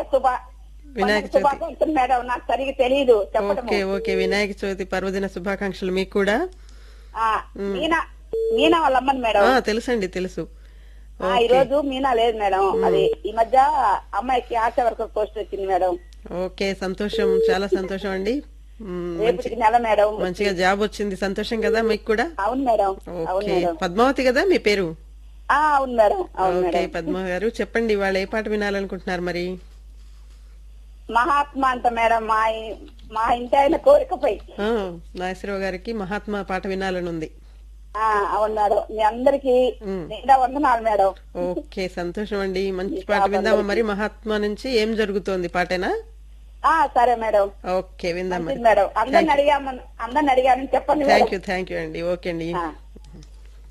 శుభ వినాయక పండుగ చవితి. శుభాకాంక్షలు మేడం నాకు సరిగ్గా తెలియదు చెప్పడం ఓకే ఓకే వినాయక చవితి పర్వదిన శుభాకాంక్షలు మీకు కూడా మీనా మీనా వాళ్ళ అమ్మని మేడం ఆ తెలుసండి తెలుసు ఆ, ఈ రోజు మీనా లేదు మేడం అది ఈ మధ్య అమ్మాయికి ఆశా వర్కర్ పోస్ట్ వచ్చింది మేడం ఓకే సంతోషం చాలా సంతోషం అండి మ్, మంచి రేపటికి నెల మేడం మంచిగా జాబ్ వచ్చింది సంతోషం కదా మీకు కూడా అవును మేడం అవును ఓకే మేడం పద్మావతి కదా మీ పేరు ఆ, అవును మేడం అవును ఓకే మేడం పద్మ గారు చెప్పండి ఇవాళ ఏ పాట వినాలనుకుంటున్నారు మరి మహాత్మా అంట మేడం మా ఇ- మా ఇంటి ఆయన కోరికపై ఆ, నాగేశ్వరరావు గారికి మహాత్మా పాట వినాలని ఉంది ఆ, అవును మేడం మీ అందరికి ఉమ్. నిండా వందనాలు మేడం ఓకే సంతోషం అండి మంచి పాట విందామా మరి మహాత్మా నుంచి ఏం జరుగుతోంది పాటేనా ఆ సరే మేడం ఓకే విందాం మరి మంచిది మేడం అందరిని అడిగామని అందరిని అడిగానని చెప్పండి thank madam you thank you అండి ఓకే అండి ఆ.